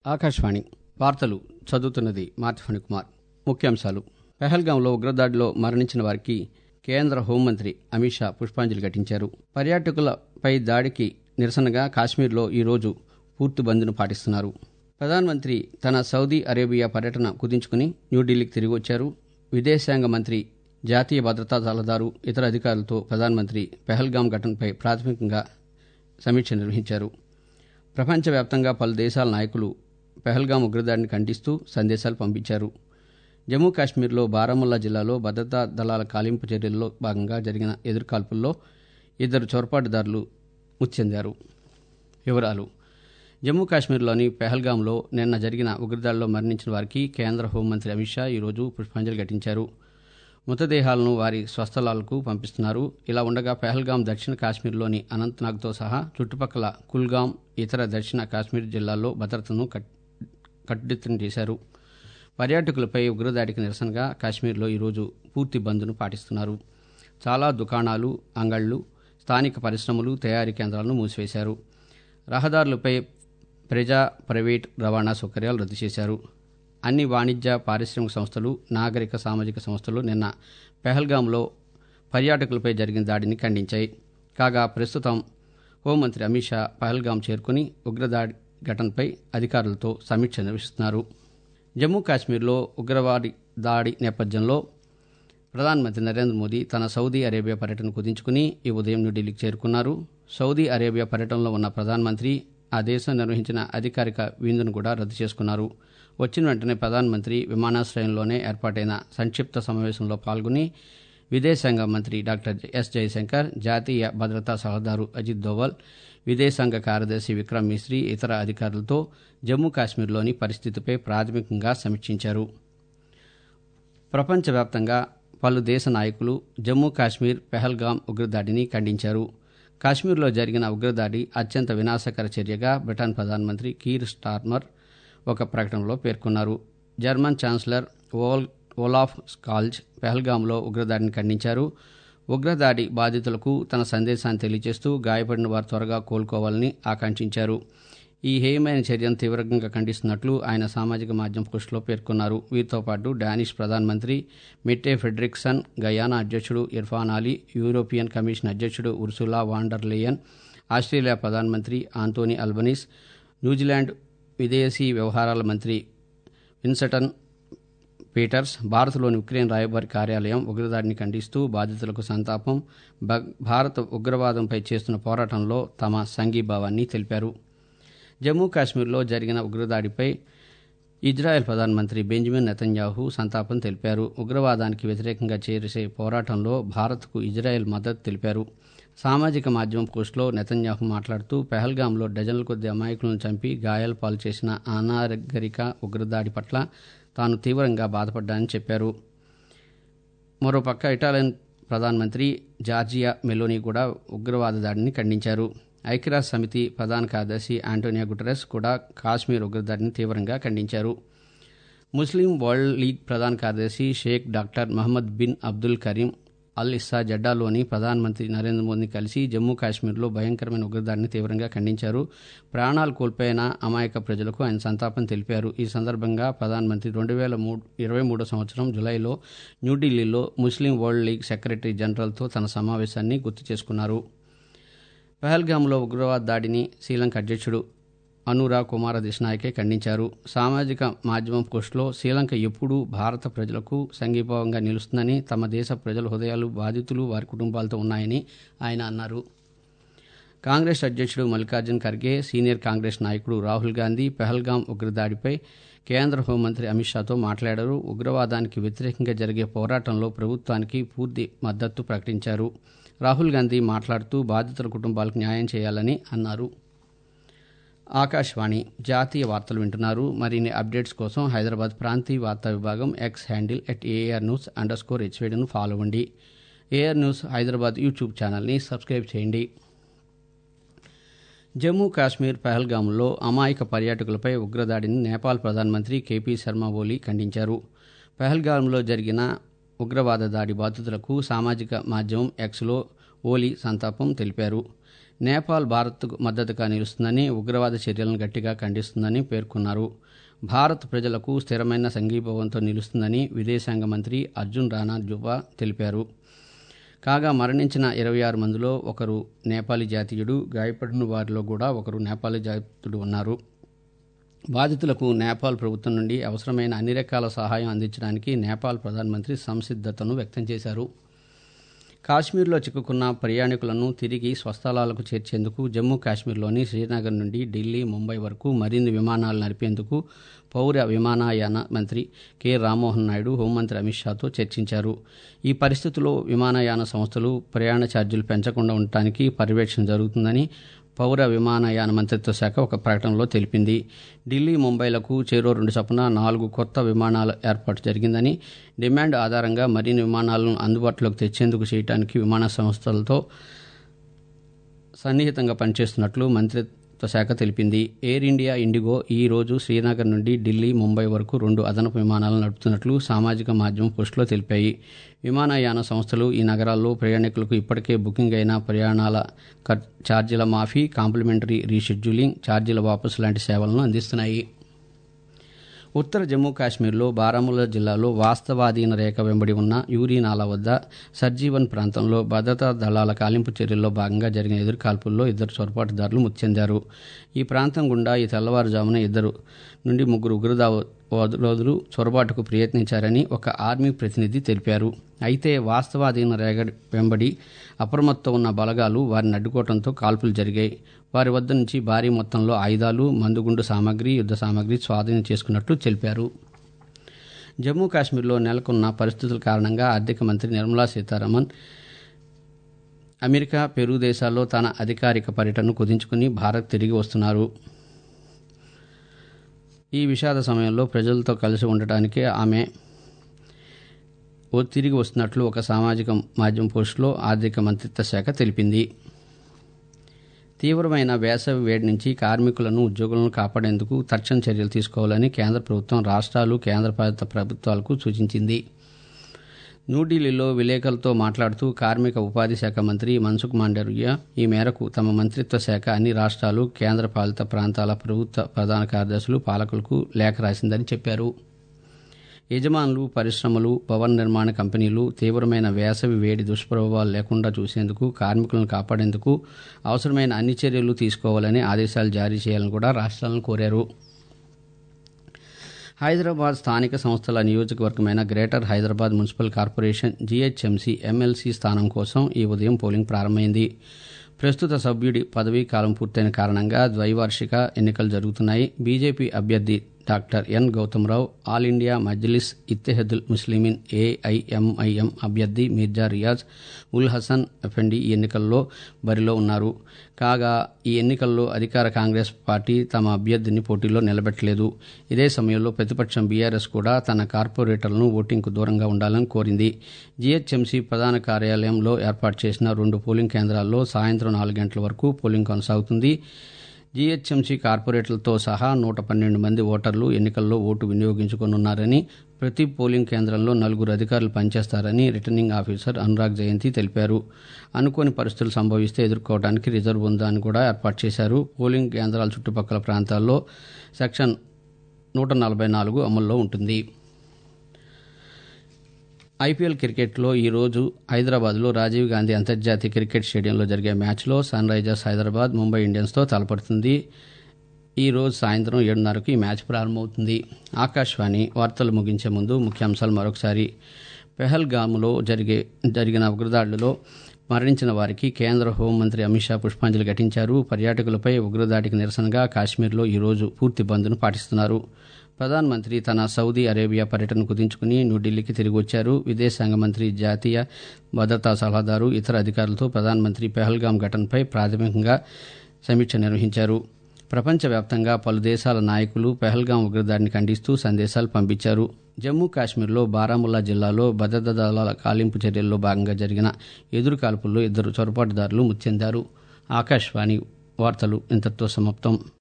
ఆకాశవాణి వార్తలు చదువుతున్నది మార్తిఫణి కుమార్ ముఖ్యాంశాలు పెహల్గాంలో ఉగ్రదాడిలో మరణించిన వారికి కేంద్ర హోంమంత్రి అమిత్ షా పుష్పాంజలి ఘటించారు పర్యాటకులపై దాడికి నిరసనగా కాశ్మీర్లో ఈరోజు పూర్తి బంద్ను పాటిస్తున్నారు ప్రధానమంత్రి తన సౌదీ అరేబియా పర్యటన కుదించుకుని న్యూఢిల్లీకి తిరిగి వచ్చారు విదేశాంగ మంత్రి జాతీయ భద్రతా సలహాదారు ఇతర అధికారులతో ప్రధానమంత్రి పెహల్గాం ఘటనపై ప్రాథమికంగా సమీక్ష నిర్వహించారు ప్రపంచవ్యాప్తంగా పలు దేశాల నాయకులు పెహల్గాం ఉగ్రదాడిని ఖండిస్తూ సందేశాలు పంపించారు జమ్మూ కాశ్మీర్లో బారాముల్లా జిల్లాలో భద్రతా దళాల కాలింపు చర్యల్లో భాగంగా జరిగిన ఎదురుకాల్పుల్లో ఇద్దరు చొరబాటుదారులు మృతి చెందారు వివరాలు జమ్మూ కాశ్మీర్లోని పెహల్గాంలో నిన్న జరిగిన ఉగ్రదాడిలో మరణించిన వారికి కేంద్ర హోంమంత్రి అమిత్ షా ఈరోజు పుష్పాంజలి ఘటించారు మృతదేహాలను వారి స్వస్థలాలకు పంపిస్తున్నారు ఇలా ఉండగా పెహల్గాం దక్షిణ కాశ్మీర్లోని అనంతనాగ్తో సహా చుట్టుపక్కల కుల్గాం ఇతర దక్షిణ కాశ్మీర్ జిల్లాల్లో భద్రతను కట్టుదిట్టం చేశారు పర్యాటకులపై ఉగ్రదాడికి నిరసనగా కాశ్మీర్లో ఈరోజు పూర్తి బంద్ను పాటిస్తున్నారు చాలా దుకాణాలు అంగళ్లు స్థానిక పరిశ్రమలు తయారీ కేంద్రాలను మూసివేశారు రహదారులపై ప్రజా ప్రైవేట్ రవాణా సౌకర్యాలు రద్దు చేశారు అన్ని వాణిజ్య పారిశ్రామిక సంస్థలు నాగరిక సామాజిక సంస్థలు నిన్న పెహల్గాంలో పర్యాటకులపై జరిగిన దాడిని ఖండించాయి కాగా ప్రస్తుతం హోంమంత్రి అమిత్ షా పహల్గాం చేరుకుని ఉగ్రదాడి ఘటనపై అధికారులతో సమీక్ష నిర్వహిస్తున్నారు జమ్మూ కాశ్మీర్లో ఉగ్రవాది దాడి నేపథ్యంలో ప్రధానమంత్రి నరేంద్ర మోదీ తన సౌదీ అరేబియా పర్యటన కుదించుకుని ఈ ఉదయం న్యూఢిల్లీకి చేరుకున్నారు సౌదీ అరేబియా పర్యటనలో ఉన్న ప్రధానమంత్రి ఆ దేశం నిర్వహించిన అధికారిక విందును కూడా రద్దు చేసుకున్నారు వచ్చిన వెంటనే ప్రధానమంత్రి విమానాశ్రయంలోనే ఏర్పాటైన సంక్షిప్త సమావేశంలో పాల్గొని విదేశాంగ మంత్రి డాక్టర్ ఎస్ జయశంకర్ జాతీయ భద్రతా సలహాదారు అజిత్ దోవల్ విదేశాంగ కార్యదర్శి విక్రమ్ మిశ్రీ ఇతర అధికారులతో జమ్మూ కాశ్మీర్లోని పరిస్థితిపై ప్రాథమికంగా సమీక్షించారు ప్రపంచవ్యాప్తంగా పలు దేశ నాయకులు జమ్మూ కాశ్మీర్ పెహల్గాం ఉగ్రదాడిని ఖండించారు కాశ్మీర్లో జరిగిన ఉగ్రదాడి అత్యంత వినాశకర చర్యగా బ్రిటన్ ప్రధానమంత్రి కీర్ స్టార్మర్ ఒక ప్రకటనలో పేర్కొన్నారు జర్మన్ ఛాన్సలర్ ఓల్ ఓలాఫ్ స్కాల్జ్ పెహల్గాంలో ఉగ్రదాడిని ఖండించారు ఉగ్రదాడి బాధితులకు తన సందేశాన్ని తెలియజేస్తూ గాయపడిన వారు త్వరగా కోలుకోవాలని ఆకాంక్షించారు ఈ హేయమైన చర్యను తీవ్రంగా ఖండిస్తున్నట్లు ఆయన సామాజిక మాధ్యమం పోస్టులో పేర్కొన్నారు వీరితో పాటు డానిష్ ప్రధానమంత్రి మిట్టే ఫెడ్రిక్సన్ గయానా అధ్యక్షుడు ఇర్ఫాన్ అలీ యూరోపియన్ కమిషన్ అధ్యక్షుడు ఉర్సులా వాండర్ లేయన్ ఆస్ట్రేలియా ప్రధానమంత్రి ఆంటోనీ అల్బనీస్ న్యూజిలాండ్ విదేశీ వ్యవహారాల మంత్రి విన్సటన్ పీటర్స్ భారత్లోని ఉక్రెయిన్ రాయబారి కార్యాలయం ఉగ్రదాడిని ఖండిస్తూ బాధితులకు సంతాపం భారత్ ఉగ్రవాదంపై చేస్తున్న పోరాటంలో తమ సంఘీభావాన్ని తెలిపారు జమ్మూ కాశ్మీర్లో జరిగిన ఉగ్రదాడిపై ఇజ్రాయెల్ ప్రధానమంత్రి బెంజమిన్ నెతన్యాహు సంతాపం తెలిపారు ఉగ్రవాదానికి వ్యతిరేకంగా చేసే పోరాటంలో భారత్కు ఇజ్రాయెల్ మద్దతు తెలిపారు సామాజిక మాధ్యమం పోస్టులో నెతన్యాహు మాట్లాడుతూ పెహల్గాంలో డజన్ల కొద్ది అమాయకులను చంపి గాయాల పాలు చేసిన అనాగరిక ఉగ్రదాడి పట్ల తాను తీవ్రంగా బాధపడ్డానని చెప్పారు మరోపక్క ఇటాలియన్ ప్రధానమంత్రి జార్జియా మెలోనీ కూడా ఉగ్రవాద దాడిని ఖండించారు ఐక్యరాజ్య సమితి ప్రధాన కార్యదర్శి ఆంటోనియా గుటరెస్ కూడా కాశ్మీర్ ఉగ్రదాడిని తీవ్రంగా ఖండించారు ముస్లిం వరల్డ్ లీగ్ ప్రధాన కార్యదర్శి Sheikh doctor Mohammad bin Abdul Karim Al Issa జడ్డాలోని ప్రధానమంత్రి నరేంద్ర మోదీని కలిసి జమ్మూ కాశ్మీర్లో భయంకరమైన ఉగ్రదాడిని తీవ్రంగా ఖండించారు ప్రాణాలు కోల్పోయిన అమాయక ప్రజలకు ఆయన సంతాపం తెలిపారు ఈ సందర్భంగా ప్రధానమంత్రి రెండు వేల మూడు ఇరవై మూడో సంవత్సరం జులైలో న్యూఢిల్లీలో ముస్లిం వరల్డ్ లీగ్ సెక్రటరీ జనరల్తో తన సమావేశాన్ని గుర్తు చేసుకున్నారు పహల్గాంలో ఉగ్రవాద దాడిని శ్రీలంక అధ్యక్షుడు అనురా కుమార దిశనాయకే ఖండించారు సామాజిక మాధ్యమం పోస్టులో శ్రీలంక ఎప్పుడూ భారత ప్రజలకు సంఘీభావంగా నిలుస్తుందని తమ దేశ ప్రజల హృదయాలు బాధితులు వారి కుటుంబాలతో ఉన్నాయని ఆయన అన్నారు కాంగ్రెస్ అధ్యక్షుడు మల్లికార్జున్ ఖర్గే సీనియర్ కాంగ్రెస్ నాయకుడు రాహుల్ గాంధీ పెహల్గాం ఉగ్రదాడిపై కేంద్ర హోంమంత్రి అమిత్ షాతో మాట్లాడారు ఉగ్రవాదానికి వ్యతిరేకంగా జరిగే పోరాటంలో ప్రభుత్వానికి పూర్తి మద్దతు ప్రకటించారు రాహుల్ గాంధీ మాట్లాడుతూ బాధితుల కుటుంబాలకు న్యాయం చేయాలని అన్నారు ఆకాశవాణి జాతీయ వార్తలు వింటున్నారు మరిన్ని అప్డేట్స్ కోసం హైదరాబాద్ ప్రాంతీయ వార్తా విభాగం X handle at A R news underscore హెచ్వేడిను ఫాలో అవ్వండి ఏఆర్ న్యూస్ హైదరాబాద్ యూట్యూబ్ ఛానల్ని సబ్స్క్రైబ్ చేయండి జమ్మూ కాశ్మీర్ పహల్గాంలో అమాయక పర్యాటకులపై ఉగ్రదాడిని నేపాల్ ప్రధానమంత్రి కేపీ శర్మ ఓలీ ఖండించారు పహల్గాంలో జరిగిన ఉగ్రవాద దాడి బాధితులకు సామాజిక మాధ్యమం ఎక్స్లో ఓలీ సంతాపం తెలిపారు నేపాల్ భారత్కు మద్దతుగా నిలుస్తుందని ఉగ్రవాద చర్యలను గట్టిగా ఖండిస్తుందని పేర్కొన్నారు భారత్ ప్రజలకు స్థిరమైన సంఘీభావంతో నిలుస్తుందని విదేశాంగ మంత్రి అర్జున్ రాణా జుబా తెలిపారు కాగా మరణించిన ఇరవై ఆరు మందిలో ఒకరు నేపాలీ జాతీయుడు గాయపడిన వారిలో కూడా ఒకరు నేపాలీ జాతీయుడు ఉన్నారు బాధితులకు నేపాల్ ప్రభుత్వం నుండి అవసరమైన అన్ని రకాల సహాయం అందించడానికి నేపాల్ ప్రధానమంత్రి సంసిద్ధతను వ్యక్తం చేశారు కాశ్మీర్లో చిక్కుకున్న ప్రయాణికులను తిరిగి స్వస్థలాలకు చేర్చేందుకు జమ్మూ కాశ్మీర్లోని శ్రీనగర్ నుండి ఢిల్లీ ముంబై వరకు మరిన్ని విమానాలు నడిపేందుకు పౌర విమానయాన మంత్రి కె రామ్మోహన్ నాయుడు హోంమంత్రి అమిత్ షాతో చర్చించారు ఈ పరిస్థితుల్లో విమానయాన సంస్థలు ప్రయాణ ఛార్జీలు పెంచకుండా ఉండటానికి పర్యవేక్షణ జరుగుతుందని పౌర విమానయాన మంత్రిత్వ శాఖ ఒక ప్రకటనలో తెలిపింది ఢిల్లీ ముంబైలకు చేరో రెండు చొప్పున నాలుగు కొత్త విమానాల ఏర్పాటు జరిగిందని డిమాండ్ ఆధారంగా మరిన్ని విమానాలను అందుబాటులోకి తెచ్చేందుకు చేయడానికి విమాన సంస్థలతో సన్నిహితంగా పనిచేస్తున్నట్లు మంత్రిత్వ శాఖ తెలిపింది ఎయిర్ ఇండియా ఇండిగో ఈ రోజు శ్రీనగర్ నుండి ఢిల్లీ ముంబై వరకు రెండు అదనపు విమానాలు నడుపుతున్నట్లు సామాజిక మాధ్యమం పోస్టులో తెలిపాయి విమానయాన సంస్థలు ఈ నగరాల్లో ప్రయాణికులకు ఇప్పటికే బుకింగ్ అయిన ప్రయాణాల ఛార్జీల మాఫీ కాంప్లిమెంటరీ రీషెడ్యూలింగ్ ఛార్జీల వాపసు లాంటి సేవలను అందిస్తున్నాయి ఉత్తర జమ్మూ కాశ్మీర్లో బారాముల్లా జిల్లాలో వాస్తవాధీన రేఖ వెంబడి ఉన్న యూరీ నాలా వద్ద సర్జీవన్ ప్రాంతంలో భద్రతా దళాల కాలింపు చర్యల్లో భాగంగా జరిగిన ఎదురుకాల్పుల్లో ఇద్దరు చొరబాటుదారులు మృతి చెందారు ఈ ప్రాంతం గుండా ఈ తెల్లవారుజామున ఇద్దరు నుండి ముగ్గురు ఉగ్రదారులు చొరబాటుకు ప్రయత్నించారని ఒక ఆర్మీ ప్రతినిధి తెలిపారు అయితే వాస్తవాధీన రేగ వెంబడి అప్రమత్తం ఉన్న బలగాలు వారిని అడ్డుకోవడంతో కాల్పులు జరిగాయి వారి వద్ద నుంచి భారీ మొత్తంలో ఆయుధాలు మందుగుండు సామాగ్రి యుద్ధ సామాగ్రి స్వాధీనం చేసుకున్నట్లు తెలిపారు జమ్మూ కాశ్మీర్లో నెలకొన్న పరిస్థితుల కారణంగా ఆర్థిక మంత్రి నిర్మలా సీతారామన్ అమెరికా పెరు దేశాల్లో తన అధికారిక పర్యటనను కుదించుకుని భారత్ తిరిగి వస్తున్నారు ఈ విషాద సమయంలో ప్రజలతో కలిసి ఉండటానికి ఆమె తిరిగి వస్తున్నట్లు ఒక సామాజిక మాధ్యమం పోస్టులో ఆర్థిక మంత్రిత్వ శాఖ తెలిపింది తీవ్రమైన వేసవి వేడి నుంచి కార్మికులను ఉద్యోగులను కాపాడేందుకు తక్షణ చర్యలు తీసుకోవాలని కేంద్ర ప్రభుత్వం రాష్ట్రాలు కేంద్రపాలిత ప్రభుత్వాలకు సూచించింది న్యూఢిల్లీలో విలేకరులతో మాట్లాడుతూ కార్మిక ఉపాధి శాఖ మంత్రి మన్సుఖ్ మాండవ్య ఈ మేరకు తమ మంత్రిత్వ శాఖ అన్ని రాష్ట్రాలు కేంద్రపాలిత ప్రాంతాల ప్రభుత్వ ప్రధాన కార్యదర్శులు పాలకులకు లేఖ రాసిందని చెప్పారు యజమానులు పరిశ్రమలు భవన నిర్మాణ కంపెనీలు తీవ్రమైన వేసవి వేడి దుష్ప్రభావాలు లేకుండా చూసేందుకు కార్మికులను కాపాడేందుకు అవసరమైన అన్ని చర్యలు తీసుకోవాలని ఆదేశాలు జారీ చేయాలని కూడా రాష్ట్రాలను కోరారు హైదరాబాద్ స్థానిక సంస్థల నియోజకవర్గమైన greater Hyderabad municipal corporation GHMC MLC స్థానం కోసం ఈ ఉదయం పోలింగ్ ప్రారంభమైంది ప్రస్తుత సభ్యుడి పదవీ కాలం పూర్తయిన కారణంగా ద్వైవార్షిక ఎన్నికలు జరుగుతున్నాయి బీజేపీ అభ్యర్థి doctor N Gautham Rao all India Majlis Ittehadul Muslimeen AIMIM అభ్యర్థి మిర్జా రియాజ్ ఉల్ హసన్ ఎఫెండి ఈ ఎన్నికల్లో బరిలో ఉన్నారు కాగా ఈ ఎన్నికల్లో అధికార కాంగ్రెస్ పార్టీ తమ అభ్యర్థిని పోటీలో నిలబెట్టలేదు ఇదే సమయంలో ప్రతిపక్షం బీఆర్ఎస్ కూడా తన కార్పొరేటర్లను ఓటింగ్కు దూరంగా ఉండాలని కోరింది జీహెచ్ఎంసీ ప్రధాన కార్యాలయంలో ఏర్పాటు చేసిన రెండు పోలింగ్ కేంద్రాల్లో సాయంత్రం నాలుగు గంటల వరకు పోలింగ్ కొనసాగుతుంది జీహెచ్ఎంసీ కార్పొరేటర్లతో సహా నూట పన్నెండు మంది ఓటర్లు ఎన్నికల్లో ఓటు వినియోగించుకోనున్నారని ప్రతి పోలింగ్ కేంద్రంలో నలుగురు అధికారులు పనిచేస్తారని రిటర్నింగ్ ఆఫీసర్ అనురాగ్ జయంతి తెలిపారు అనుకోని పరిస్థితులు సంభవిస్తే ఎదుర్కోవడానికి రిజర్వ్ ఉందని కూడా ఏర్పాటు చేశారు పోలింగ్ కేంద్రాల చుట్టుపక్కల ప్రాంతాల్లో సెక్షన్ నూట నలభై నాలుగు అమల్లో ఉంటుంది ఐపీఎల్ క్రికెట్లో ఈరోజు హైదరాబాద్లో రాజీవ్ గాంధీ అంతర్జాతీయ క్రికెట్ స్టేడియంలో జరిగే మ్యాచ్లో సన్ రైజర్స్ హైదరాబాద్ ముంబై ఇండియన్స్తో తలపడుతుంది ఈ రోజు సాయంత్రం ఏడున్నరకు ఈ మ్యాచ్ ప్రారంభమవుతుంది ఆకాశవాణి వార్తలు ముగించే ముందు ముఖ్యాంశాలు మరొకసారి పెహల్గామ్లో జరిగే జరిగిన ఉగ్రదాడులలో మరణించిన వారికి కేంద్ర హోంమంత్రి అమిత్ షా పుష్పాంజలి ఘటించారు పర్యాటకులపై ఉగ్రదాడికి నిరసనగా కాశ్మీర్లో ఈరోజు పూర్తి బంద్ను పాటిస్తున్నారు ప్రధానమంత్రి తన సౌదీ అరేబియా పర్యటన కుదించుకుని న్యూఢిల్లీకి తిరిగి వచ్చారు విదేశాంగ మంత్రి జాతీయ భద్రతా సలహాదారు ఇతర అధికారులతో ప్రధానమంత్రి పెహల్గాం ఘటనపై ప్రాథమికంగా సమీక్ష నిర్వహించారు ప్రపంచవ్యాప్తంగా పలు దేశాల నాయకులు పెహల్గాం ఉగ్రదాడిని ఖండిస్తూ సందేశాలు పంపించారు జమ్మూ కాశ్మీర్లో బారాముల్లా జిల్లాలో భద్రతా దళాల కాలింపు చర్యల్లో భాగంగా జరిగిన ఎదురు కాల్పుల్లో ఇద్దరు చొరబాటుదారులు మృతి చెందారు ఆకాశవాణి వార్తలు ఇంతటితో సమాప్తం